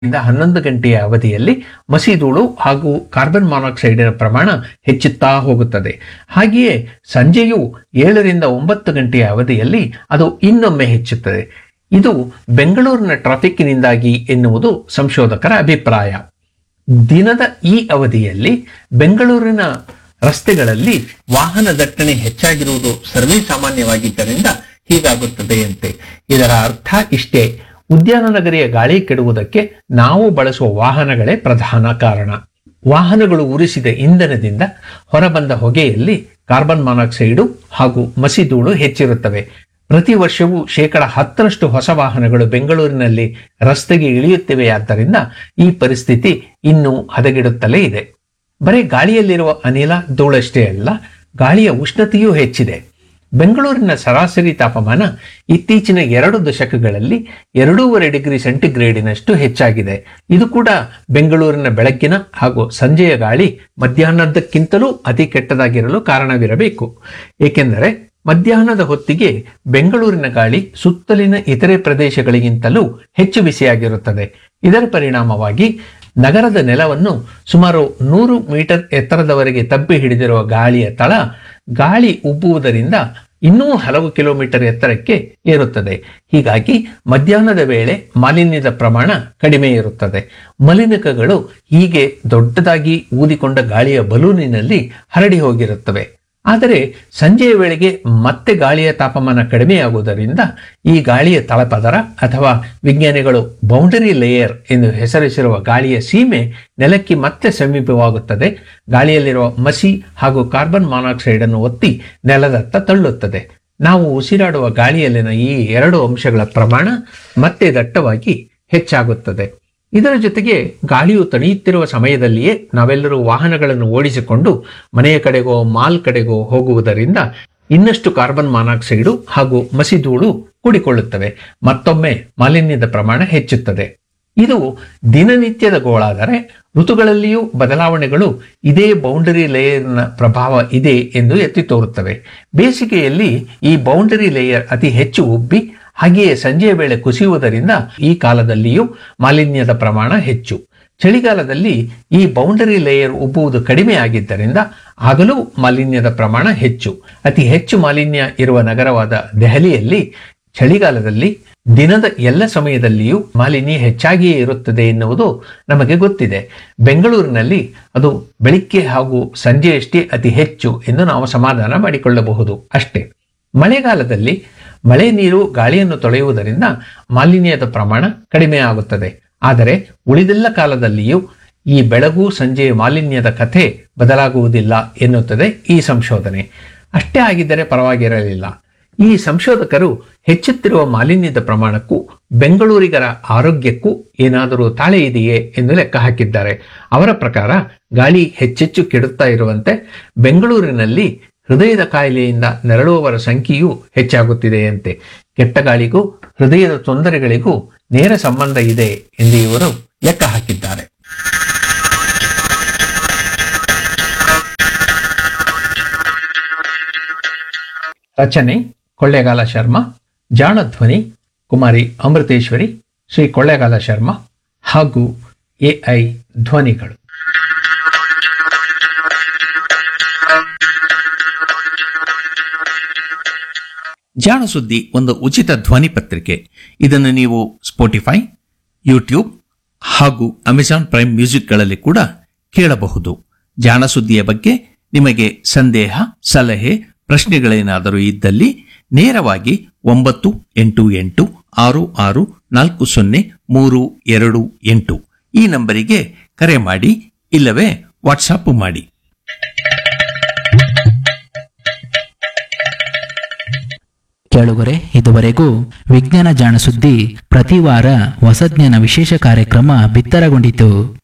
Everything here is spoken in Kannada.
ಇಂದ ಹನ್ನೊಂದು ಗಂಟೆಯ ಅವಧಿಯಲ್ಲಿ ಮಸಿಧೂಳು ಹಾಗೂ ಕಾರ್ಬನ್ ಮಾನಾಕ್ಸೈಡಿನ ಪ್ರಮಾಣ ಹೆಚ್ಚುತ್ತಾ ಹೋಗುತ್ತದೆ ಹಾಗೆಯೇ ಸಂಜೆಯು ಏಳರಿಂದ ಒಂಬತ್ತು ಗಂಟೆಯ ಅವಧಿಯಲ್ಲಿ ಅದು ಇನ್ನೊಮ್ಮೆ ಹೆಚ್ಚುತ್ತದೆ ಇದು ಬೆಂಗಳೂರಿನ ಟ್ರಾಫಿಕ್ನಿಂದಾಗಿ ಎನ್ನುವುದು ಸಂಶೋಧಕರ ಅಭಿಪ್ರಾಯ ದಿನದ ಈ ಅವಧಿಯಲ್ಲಿ ಬೆಂಗಳೂರಿನ ರಸ್ತೆಗಳಲ್ಲಿ ವಾಹನ ದಟ್ಟಣೆ ಹೆಚ್ಚಾಗಿರುವುದು ಸರ್ವೇ ಸಾಮಾನ್ಯವಾಗಿದ್ದರಿಂದ ಹೀಗಾಗುತ್ತದೆಯಂತೆ ಇದರ ಅರ್ಥ ಇಷ್ಟೇ ಉದ್ಯಾನ ನಗರಿಯ ಗಾಳಿ ಕೆಡುವುದಕ್ಕೆ ನಾವು ಬಳಸುವ ವಾಹನಗಳೇ ಪ್ರಧಾನ ಕಾರಣ ವಾಹನಗಳು ಉರಿಸಿದ ಇಂಧನದಿಂದ ಹೊರಬಂದ ಹೊಗೆಯಲ್ಲಿ ಕಾರ್ಬನ್ ಮಾನಾಕ್ಸೈಡು ಹಾಗೂ ಮಸಿಧೂಳು ಹೆಚ್ಚಿರುತ್ತವೆ ಪ್ರತಿ ವರ್ಷವೂ ಶೇಕಡ ಹತ್ತರಷ್ಟು ಹೊಸ ವಾಹನಗಳು ಬೆಂಗಳೂರಿನಲ್ಲಿ ರಸ್ತೆಗೆ ಇಳಿಯುತ್ತಿವೆಯಾದ್ದರಿಂದ ಈ ಪರಿಸ್ಥಿತಿ ಇನ್ನೂ ಹದಗೆಡುತ್ತಲೇ ಇದೆ ಬರೀ ಗಾಳಿಯಲ್ಲಿರುವ ಅನಿಲ ಧೂಳಷ್ಟೇ ಅಲ್ಲ ಗಾಳಿಯ ಉಷ್ಣತೆಯೂ ಹೆಚ್ಚಿದೆ ಬೆಂಗಳೂರಿನ ಸರಾಸರಿ ತಾಪಮಾನ ಇತ್ತೀಚಿನ ಎರಡು ದಶಕಗಳಲ್ಲಿ ಎರಡೂವರೆ ಡಿಗ್ರಿ ಸೆಂಟಿಗ್ರೇಡಿನಷ್ಟು ಹೆಚ್ಚಾಗಿದೆ ಇದು ಕೂಡ ಬೆಂಗಳೂರಿನ ಬೆಳಗ್ಗಿನ ಹಾಗೂ ಸಂಜೆಯ ಗಾಳಿ ಮಧ್ಯಾಹ್ನದಕ್ಕಿಂತಲೂ ಅತಿ ಕೆಟ್ಟದಾಗಿರಲು ಕಾರಣವಿರಬೇಕು ಏಕೆಂದರೆ ಮಧ್ಯಾಹ್ನದ ಹೊತ್ತಿಗೆ ಬೆಂಗಳೂರಿನ ಗಾಳಿ ಸುತ್ತಲಿನ ಇತರೆ ಪ್ರದೇಶಗಳಿಗಿಂತಲೂ ಹೆಚ್ಚು ಬಿಸಿಯಾಗಿರುತ್ತದೆ ಇದರ ಪರಿಣಾಮವಾಗಿ ನಗರದ ನೆಲವನ್ನು ಸುಮಾರು ನೂರು ಮೀಟರ್ ಎತ್ತರದವರೆಗೆ ತಬ್ಬಿ ಹಿಡಿದಿರುವ ಗಾಳಿಯ ತಳ ಗಾಳಿ ಉಬ್ಬುವುದರಿಂದ ಇನ್ನೂ ಹಲವು ಕಿಲೋಮೀಟರ್ ಎತ್ತರಕ್ಕೆ ಏರುತ್ತದೆ ಹೀಗಾಗಿ ಮಧ್ಯಾಹ್ನದ ವೇಳೆ ಮಾಲಿನ್ಯದ ಪ್ರಮಾಣ ಕಡಿಮೆ ಇರುತ್ತದೆ ಮಲಿನಕಗಳು ಹೀಗೆ ದೊಡ್ಡದಾಗಿ ಊದಿಕೊಂಡ ಗಾಳಿಯ ಬಲೂನಿನಲ್ಲಿ ಹರಡಿ ಹೋಗಿರುತ್ತವೆ ಆದರೆ ಸಂಜೆಯ ವೇಳೆಗೆ ಮತ್ತೆ ಗಾಳಿಯ ತಾಪಮಾನ ಕಡಿಮೆಯಾಗುವುದರಿಂದ ಈ ಗಾಳಿಯ ತಳಪದರ ಅಥವಾ ವಿಜ್ಞಾನಿಗಳು ಬೌಂಡರಿ ಲೇಯರ್ ಎಂದು ಹೆಸರಿಸಿರುವ ಗಾಳಿಯ ಸೀಮೆ ನೆಲಕ್ಕೆ ಮತ್ತೆ ಸಮೀಪವಾಗುತ್ತದೆ ಗಾಳಿಯಲ್ಲಿರುವ ಮಸಿ ಹಾಗೂ ಕಾರ್ಬನ್ ಮಾನಾಕ್ಸೈಡ್ ಅನ್ನು ಒತ್ತಿ ನೆಲದತ್ತ ತಳ್ಳುತ್ತದೆ ನಾವು ಉಸಿರಾಡುವ ಗಾಳಿಯಲ್ಲಿನ ಈ ಎರಡು ಅಂಶಗಳ ಪ್ರಮಾಣ ಮತ್ತೆ ದಟ್ಟವಾಗಿ ಹೆಚ್ಚಾಗುತ್ತದೆ ಇದರ ಜೊತೆಗೆ ಗಾಳಿಯು ತಣಿಯುತ್ತಿರುವ ಸಮಯದಲ್ಲಿಯೇ ನಾವೆಲ್ಲರೂ ವಾಹನಗಳನ್ನು ಓಡಿಸಿಕೊಂಡು ಮನೆಯ ಕಡೆಗೋ ಮಾಲ್ ಕಡೆಗೋ ಹೋಗುವುದರಿಂದ ಇನ್ನಷ್ಟು ಕಾರ್ಬನ್ ಮಾನಾಕ್ಸೈಡು ಹಾಗೂ ಮಸಿಧೂಳು ಕೂಡಿಕೊಳ್ಳುತ್ತವೆ ಮತ್ತೊಮ್ಮೆ ಮಾಲಿನ್ಯದ ಪ್ರಮಾಣ ಹೆಚ್ಚುತ್ತದೆ ಇದು ದಿನನಿತ್ಯದ ಗೋಳಾದರೆ ಋತುಗಳಲ್ಲಿಯೂ ಬದಲಾವಣೆಗಳು ಇದೇ ಬೌಂಡರಿ ಲೇಯರ್ನ ಪ್ರಭಾವ ಇದೆ ಎಂದು ಎತ್ತಿ ತೋರುತ್ತವೆ ಬೇಸಿಗೆಯಲ್ಲಿ ಈ ಬೌಂಡರಿ ಲೇಯರ್ ಅತಿ ಹೆಚ್ಚು ಉಬ್ಬಿ ಹಾಗೆಯೇ ಸಂಜೆಯ ವೇಳೆ ಕುಸಿಯುವುದರಿಂದ ಈ ಕಾಲದಲ್ಲಿಯೂ ಮಾಲಿನ್ಯದ ಪ್ರಮಾಣ ಹೆಚ್ಚು ಚಳಿಗಾಲದಲ್ಲಿ ಈ ಬೌಂಡರಿ ಲೇಯರ್ ಉಬ್ಬುವುದು ಕಡಿಮೆ ಆಗಿದ್ದರಿಂದ ಆಗಲೂ ಮಾಲಿನ್ಯದ ಪ್ರಮಾಣ ಹೆಚ್ಚು ಅತಿ ಹೆಚ್ಚು ಮಾಲಿನ್ಯ ಇರುವ ನಗರವಾದ ದೆಹಲಿಯಲ್ಲಿ ಚಳಿಗಾಲದಲ್ಲಿ ದಿನದ ಎಲ್ಲ ಸಮಯದಲ್ಲಿಯೂ ಮಾಲಿನ್ಯ ಹೆಚ್ಚಾಗಿಯೇ ಇರುತ್ತದೆ ಎನ್ನುವುದು ನಮಗೆ ಗೊತ್ತಿದೆ ಬೆಂಗಳೂರಿನಲ್ಲಿ ಅದು ಬೆಳಿಗ್ಗೆ ಹಾಗೂ ಸಂಜೆಯಷ್ಟೇ ಅತಿ ಹೆಚ್ಚು ಎಂದು ನಾವು ಸಮಾಧಾನ ಮಾಡಿಕೊಳ್ಳಬಹುದು ಅಷ್ಟೇ ಮಳೆಗಾಲದಲ್ಲಿ ಮಳೆ ನೀರು ಗಾಳಿಯನ್ನು ತೊಳೆಯುವುದರಿಂದ ಮಾಲಿನ್ಯದ ಪ್ರಮಾಣ ಕಡಿಮೆ ಆಗುತ್ತದೆ ಆದರೆ ಉಳಿದೆಲ್ಲ ಕಾಲದಲ್ಲಿಯೂ ಈ ಬೆಳಗು ಸಂಜೆಯ ಮಾಲಿನ್ಯದ ಕಥೆ ಬದಲಾಗುವುದಿಲ್ಲ ಎನ್ನುತ್ತದೆ ಈ ಸಂಶೋಧನೆ ಅಷ್ಟೇ ಆಗಿದ್ದರೆ ಪರವಾಗಿರಲಿಲ್ಲ ಈ ಸಂಶೋಧಕರು ಹೆಚ್ಚುತ್ತಿರುವ ಮಾಲಿನ್ಯದ ಪ್ರಮಾಣಕ್ಕೂ ಬೆಂಗಳೂರಿಗರ ಆರೋಗ್ಯಕ್ಕೂ ಏನಾದರೂ ತಾಳೆ ಇದೆಯೇ ಎಂದು ಲೆಕ್ಕ ಹಾಕಿದ್ದಾರೆ ಅವರ ಪ್ರಕಾರ ಗಾಳಿ ಹೆಚ್ಚೆಚ್ಚು ಕೆಡುತ್ತಾ ಇರುವಂತೆ ಬೆಂಗಳೂರಿನಲ್ಲಿ ಹೃದಯದ ಕಾಯಿಲೆಯಿಂದ ನರಳುವವರ ಸಂಖ್ಯೆಯೂ ಹೆಚ್ಚಾಗುತ್ತಿದೆಯಂತೆ ಕೆಟ್ಟ ಗಾಳಿಗೂ ಹೃದಯದ ತೊಂದರೆಗಳಿಗೂ ನೇರ ಸಂಬಂಧ ಇದೆ ಎಂದು ಇವರು ಲೆಕ್ಕ ಹಾಕಿದ್ದಾರೆ ರಚನೆ ಕೊಳ್ಳೇಗಾಲ ಶರ್ಮಾ ಜಾಣಧ್ವನಿ ಕುಮಾರಿ ಅಮೃತೇಶ್ವರಿ ಶ್ರೀ ಕೊಳ್ಳೇಗಾಲ ಶರ್ಮಾ ಹಾಗೂ ಎಐ ಧ್ವನಿಗಳು ಜಾಣ ಸುದ್ದಿ ಒಂದು ಉಚಿತ ಧ್ವನಿ ಪತ್ರಿಕೆ ಇದನ್ನು ನೀವು ಸ್ಪೋಟಿಫೈ ಯೂಟ್ಯೂಬ್ ಹಾಗೂ ಅಮೆಜಾನ್ ಪ್ರೈಮ್ ಮ್ಯೂಸಿಕ್ಗಳಲ್ಲಿ ಕೂಡ ಕೇಳಬಹುದು ಜಾಣ ಸುದ್ದಿಯ ಬಗ್ಗೆ ನಿಮಗೆ ಸಂದೇಹ ಸಲಹೆ ಪ್ರಶ್ನೆಗಳೇನಾದರೂ ಇದ್ದಲ್ಲಿ ನೇರವಾಗಿ ಒಂಬತ್ತು ಎಂಟು ಎಂಟು ಆರು ಆರು ನಾಲ್ಕು ಸೊನ್ನೆ ಮೂರು ಎರಡು ಎಂಟು ಈ ನಂಬರಿಗೆ ಕರೆ ಮಾಡಿ ಇಲ್ಲವೇ ವಾಟ್ಸಾಪ್ ಮಾಡಿ ಕೇಳುಗರೆ ಇದುವರೆಗೂ ವಿಜ್ಞಾನ ಜಾಣ ಸುದ್ದಿ ಪ್ರತಿ ವಾರ ಹೊಸಜ್ಞಾನ ವಿಶೇಷ ಕಾರ್ಯಕ್ರಮ ಬಿತ್ತರಗೊಂಡಿತು